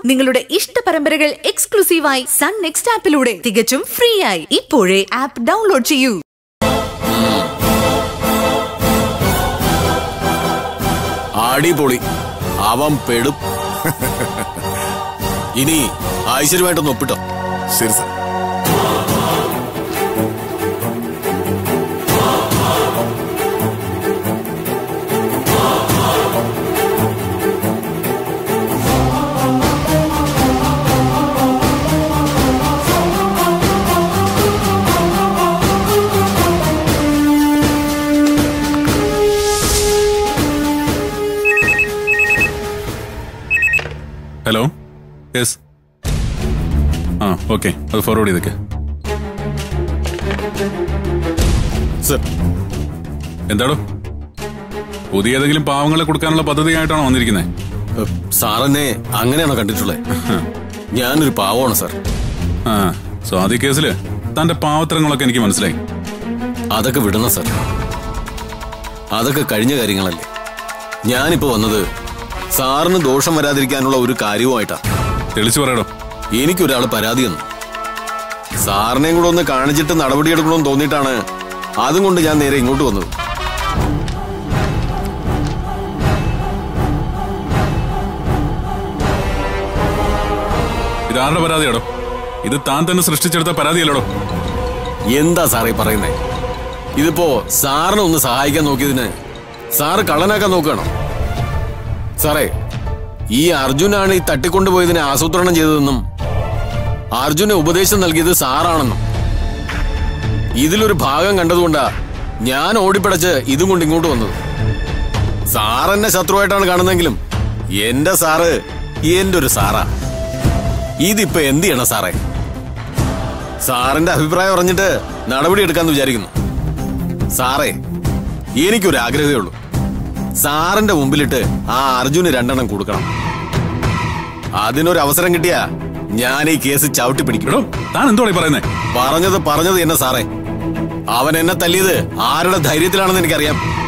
നിങ്ങളുടെ ഇഷ്ട പരമ്പരകൾ എക്സ്ക്ലൂസീവായി സൺ നെക്സ്റ്റ് ആപ്പിലൂടെ തികച്ചും ഫ്രീ ആയി ഇപ്പോഴേ ആപ്പ് ഡൗൺലോഡ് ചെയ്യൂ അടിപൊളി അവൻ പെടും ഇനി ഐശ്വര്യമായിട്ടൊന്ന് ഒപ്പിട്ടോ ശരി സാർ ഹലോ യെസ് ആ ഓക്കെ അത് ഫോർവേഡ് ചെയ്തേക്ക് സർ എന്താടോ പുതിയ ഏതെങ്കിലും പാവങ്ങളെ കൊടുക്കാനുള്ള പദ്ധതിയായിട്ടാണോ വന്നിരിക്കുന്നത് സാറെന്നെ അങ്ങനെയാണോ കണ്ടിട്ടുള്ളത് ഞാനൊരു പാവമാണ് സാർ ആ സ്വാതി കേസില് തന്റെ പാവത്തരങ്ങളൊക്കെ എനിക്ക് മനസ്സിലായി അതൊക്കെ വിടണം സാർ അതൊക്കെ കഴിഞ്ഞ കാര്യങ്ങളല്ലേ ഞാനിപ്പോ വന്നത് സാറിന് ദോഷം വരാതിരിക്കാനുള്ള ഒരു കാര്യവുമായിട്ടാ തെളിച്ചു പറയടോ എനിക്കൊരാൾ പരാതി തന്നു സാറിനെയും കൂടെ ഒന്ന് കാണിച്ചിട്ട് നടപടിയെടുക്കണമെന്ന് തോന്നിയിട്ടാണ് അതും കൊണ്ട് ഞാൻ നേരെ ഇങ്ങോട്ട് വന്നത് ഇതാരുടെ പരാതിയാടോ ഇത് താൻ തന്നെ സൃഷ്ടിച്ചെടുത്ത പരാതിയല്ലടോ എന്താ സാറേ പറയുന്നേ ഇതിപ്പോ സാറിനെ ഒന്ന് സഹായിക്കാൻ നോക്കിയതിന് സാറ് കള്ളനാക്കാൻ നോക്കുകയാണോ സാറേ ഈ അർജുനാണ് ഈ തട്ടിക്കൊണ്ടുപോയതിനെ ആസൂത്രണം ചെയ്തതെന്നും അർജുന് ഉപദേശം നൽകിയത് സാറാണെന്നും ഇതിലൊരു ഭാഗം കണ്ടതുകൊണ്ടാ ഞാൻ ഓടിപ്പടച്ച് ഇതും കൊണ്ട് ഇങ്ങോട്ട് വന്നത് സാർ എന്നെ ശത്രുവായിട്ടാണ് കാണുന്നെങ്കിലും എന്റെ സാറ് എന്റെ ഒരു സാറാ ഇതിപ്പോ എന്ത് ചെയ്യണം സാറേ സാറിന്റെ അഭിപ്രായം അറിഞ്ഞിട്ട് നടപടി എടുക്കാന്ന് വിചാരിക്കുന്നു സാറേ എനിക്കൊരു ആഗ്രഹമേ ഉള്ളൂ സാറിന്റെ മുമ്പിലിട്ട് ആ അർജുന് രണ്ടെണ്ണം കൊടുക്കണം അതിനൊരു അവസരം കിട്ടിയാ ഞാൻ ഈ കേസ് ചവിട്ടി പിടിക്കും എടോ താൻ എന്തോടെ പറയുന്നേ പറഞ്ഞത് പറഞ്ഞത് എന്നെ സാറേ അവൻ എന്നെ തല്ലിയത് ആരുടെ ധൈര്യത്തിലാണെന്ന് എനിക്കറിയാം